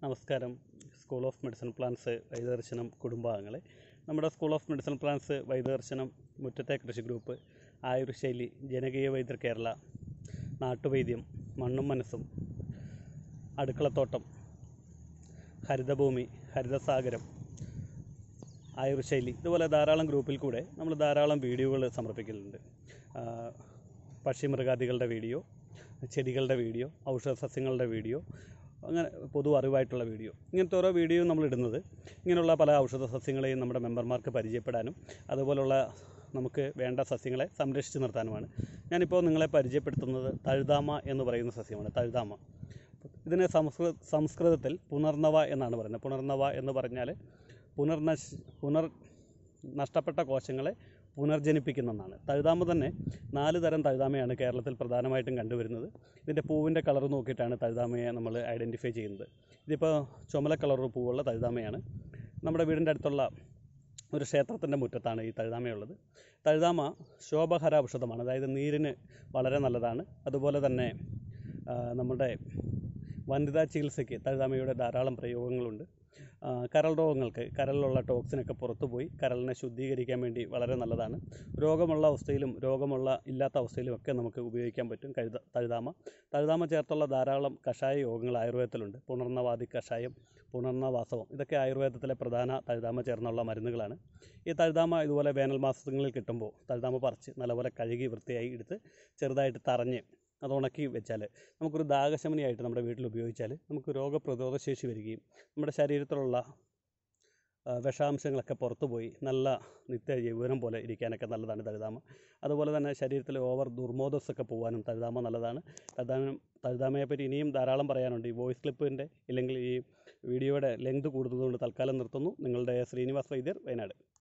നമസ്കാരം school of medicine plans വൈദർശനം കുടുംബാംഗങ്ങളെ നമ്മുടെ സ്കൂൾ ഓഫ് മെഡിസിൻ പ്ലാൻസ് വൈദർശനം മുറ്റത്തെ കൃഷി ഗ്രൂപ്പ് ആയുർശൈലി ജനകീയ വൈദ്യർ കേരള നാട്ടുവൈദ്യം മണ്ണും മനസ്സും അടുക്കളത്തോട്ടം ഹരിതഭൂമി ഹരിതസാഗരം ആയുർശൈലി ഇതുപോലെ ധാരാളം ഗ്രൂപ്പിൽ കൂടെ നമ്മൾ ധാരാളം വീഡിയോകൾ സമർപ്പിക്കലുണ്ട് ആ, പക്ഷിമൃഗാദികളുടെ വീഡിയോ ചെടികളുടെ വീഡിയോ ഔഷധ സസ്യങ്ങളുടെ വീഡിയോ അങ്ങനെ പൊതു അറിവായിട്ടുള്ള വീഡിയോ ഇങ്ങനത്തെ ഓരോ വീഡിയോ നമ്മൾ ഇടുന്നത് ഇങ്ങനെയുള്ള പല ഔഷധ സസ്യങ്ങളെയും നമ്മുടെ മെമ്പർമാർക്ക് പരിചയപ്പെടാനും അതുപോലുള്ള നമുക്ക് വേണ്ട സസ്യങ്ങളെ സംരക്ഷിച്ച് നിർത്താനുമാണ് ഞാനിപ്പോൾ നിങ്ങളെ പരിചയപ്പെടുത്തുന്നത് തഴുതാമ എന്ന് പറയുന്ന സസ്യമാണ് തഴുതാമ ഇതിന് സംസ്കൃത സംസ്കൃതത്തിൽ പുനർനവ എന്നാണ് പറയുന്നത് പുനർനവ എന്ന് പറഞ്ഞാൽ പുനർനശ് പുനർ നഷ്ടപ്പെട്ട കോശങ്ങളെ പുനർജനിപ്പിക്കുന്നതാണ് തഴുതാമ തന്നെ നാല് തരം തഴുതാമയാണ് കേരളത്തിൽ പ്രധാനമായിട്ടും കണ്ടുവരുന്നത് ഇതിൻ്റെ പൂവിൻ്റെ കളർ നോക്കിയിട്ടാണ് തഴുതാമയെ നമ്മൾ ഐഡൻറ്റിഫൈ ചെയ്യുന്നത് ഇതിപ്പോൾ ചുമല കളർ പൂവുള്ള തഴുതാമയാണ് നമ്മുടെ വീടിൻ്റെ അടുത്തുള്ള ഒരു ക്ഷേത്രത്തിൻ്റെ മുറ്റത്താണ് ഈ തഴുതാമയുള്ളത് തഴുതാമ ശോഭഹര ഔഷധമാണ് അതായത് നീരിന് വളരെ നല്ലതാണ് അതുപോലെ തന്നെ ആ, നമ്മുടെ വനിതാ ചികിത്സയ്ക്ക് തഴുതാമയുടെ ധാരാളം പ്രയോഗങ്ങളുണ്ട് ആ, കരൾ രോഗങ്ങൾക്ക് കരളിലുള്ള ടോക്സിനൊക്കെ പുറത്തു പോയി കരളിനെ ശുദ്ധീകരിക്കാൻ വേണ്ടി വളരെ നല്ലതാണ് രോഗമുള്ള അവസ്ഥയിലും രോഗമുള്ള ഇല്ലാത്ത അവസ്ഥയിലും ഒക്കെ നമുക്ക് ഉപയോഗിക്കാൻ പറ്റും കഴുത തഴുതാമ തഴുതാമ ചേർത്തുള്ള ധാരാളം കഷായ യോഗങ്ങൾ ആയുർവേദത്തിലുണ്ട് പുണർന്നവാദി കഷായം പുണർന്നവാസവം ഇതൊക്കെ ആയുർവേദത്തിലെ പ്രധാന തഴുതാമ ചേർന്നുള്ള മരുന്നുകളാണ് ഈ തഴുതാമ ഇതുപോലെ വേനൽ മാസങ്ങളിൽ കിട്ടുമ്പോൾ തഴുതാമ പറിച്ച് നല്ലപോലെ കഴുകി വൃത്തിയായി എടുത്ത് ചെറുതായിട്ട് തറഞ്ഞ് അത് ഉണക്കി വെച്ചാൽ നമുക്കൊരു ദാഹശമനിയായിട്ട് നമ്മുടെ വീട്ടിൽ ഉപയോഗിച്ചാൽ നമുക്ക് രോഗപ്രതിരോധ ശേഷി വരികയും നമ്മുടെ ശരീരത്തിലുള്ള ആ, വിഷാംശങ്ങളൊക്കെ പുറത്തു പോയി നല്ല നിത്യ യൗവനം പോലെ ഇരിക്കാനൊക്കെ നല്ലതാണ് തഴുതാമ അതുപോലെ തന്നെ ശരീരത്തിലെ ഓവർ ദുർമോദസ്സൊക്കെ പോകാനും തഴുതാമ നല്ലതാണ് തഴുതാമ തഴുതാമയെ പറ്റി ഇനിയും ധാരാളം പറയാനുണ്ട് ഈ വോയിസ് ക്ലിപ്പിൻ്റെ ഇല്ലെങ്കിൽ ഈ വീഡിയോയുടെ ലെങ്ത് കൂടുന്നതുകൊണ്ട് തൽക്കാലം നിർത്തുന്നു നിങ്ങളുടെ ശ്രീനിവാസ് വൈദ്യർ വയനാട്